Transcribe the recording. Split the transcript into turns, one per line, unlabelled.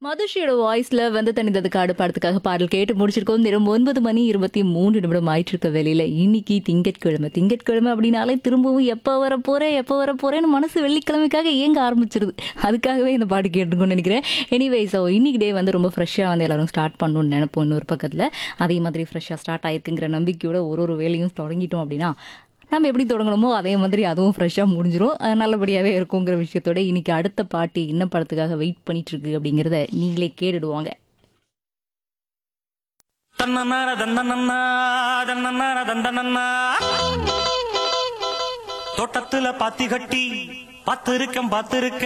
மதுஷியோட வாய்ஸ்ல வந்து தனித்தது காடு படத்துக்காக பாடல் கேட்டு முடிச்சிருக்கோம் நேரம் ஒன்பது மணி இருபத்தி மூன்று நிமிடம் ஆயிட்டு இருக்க வெளியில இன்னைக்கு திங்கட்கிழமை திங்கட்கிழமை அப்படின்னாலே திரும்பவும் எப்போ வர போறேன் எப்போ வர போறேன்னு மனசு வெள்ளிக்கிழமைக்காக ஏங்க ஆரம்பிச்சிருது அதுக்காகவே இந்த பாட்டு கேட்டுக்கணும்னு நினைக்கிறேன் எனிவே ஸோ இன்னைக்கு டே வந்து ரொம்ப ஃப்ரெஷ்ஷாக வந்து எல்லாரும் ஸ்டார்ட் பண்ணணும்னு நினைப்போம் இன்னொரு பக்கத்தில் அதே மாதிரி ஃப்ரெஷ்ஷாக ஸ்டார்ட் ஆயிருக்குங்கிற நம்பிக்கையோட ஒரு ஒரு வேலையும் தொடங்கிட்டோம் அப்படின்னா நம்ம எப்படி தொடங்கணுமோ அதே மாதிரி அதுவும் ஃப்ரெஷ்ஷாக முடிஞ்சிரும் அது நல்லபடியாகவே இருக்குங்கிற விஷயத்தோட இன்னைக்கு அடுத்த பாட்டி என்ன படத்துக்காக வெயிட் பண்ணிட்டு இருக்கு அப்படிங்கிறத நீங்களே கேட்டுடுவாங்க
தன்னன்னார தந்தனன்னா தன்னன்னார தந்தனன்னா தோட்டத்துல பாத்தி கட்டி பாத்திருக்கேன் பாத்திருக்கேன்